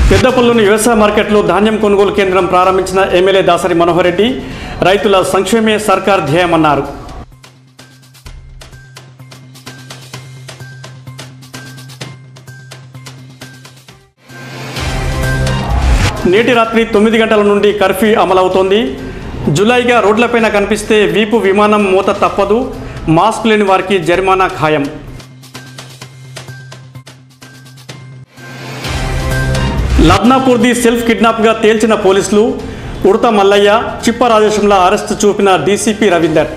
పెద్దపల్లిలోని వ్యవసాయ మార్కెట్లో ధాన్యం కొనుగోలు కేంద్రం ప్రారంభించిన ఎమ్మెల్యే దాసరి మనోహర్ రెడ్డి రైతుల సంక్షేమే సర్కార్ ధ్యేయమన్నారు నేటి రాత్రి తొమ్మిది గంటల నుండి కర్ఫ్యూ అమలవుతోంది జులైగా రోడ్లపైన కనిపిస్తే వీపు విమానం మూత తప్పదు మాస్క్ లేని వారికి జరిమానా ఖాయం లబ్నాపూర్ది సెల్ఫ్ కిడ్నాప్గా తేల్చిన పోలీసులు ఉడత మల్లయ్య చిప్ప రాజేశంలా అరెస్టు చూపిన డీసీపీ రవీందర్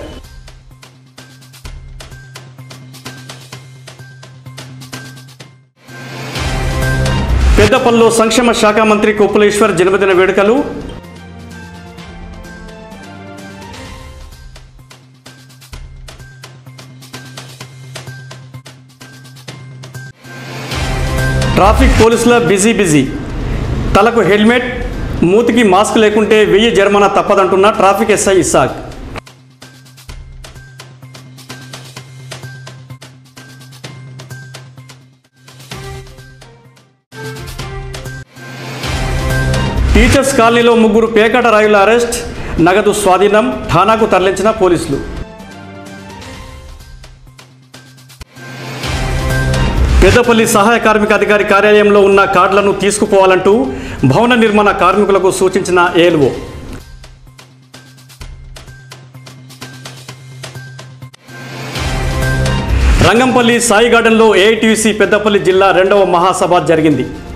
పెద్దపల్లిలో సంక్షేమ శాఖ మంత్రి కొప్పులేశ్వర్ జన్మదిన వేడుకలు ట్రాఫిక్ పోలీసుల బిజీ బిజీ తలకు హెల్మెట్ మూతికి మాస్క్ లేకుంటే వెయ్యి జరిమానా తప్పదంటున్న ట్రాఫిక్ ఎస్ఐ ఇస్సాక్ టీచర్స్ కాలనీలో ముగ్గురు పేకాట రాయుల అరెస్ట్ నగదు స్వాధీనం ఠానాకు తరలించిన పోలీసులు పెద్దపల్లి సహాయ కార్మిక అధికారి కార్యాలయంలో ఉన్న కార్డులను తీసుకుపోవాలంటూ భవన నిర్మాణ కార్మికులకు సూచించిన ఏఎల్ఓ రంగంపల్లి సాయి గార్డెన్లో ఏఐటీసీ పెద్దపల్లి జిల్లా రెండవ మహాసభ జరిగింది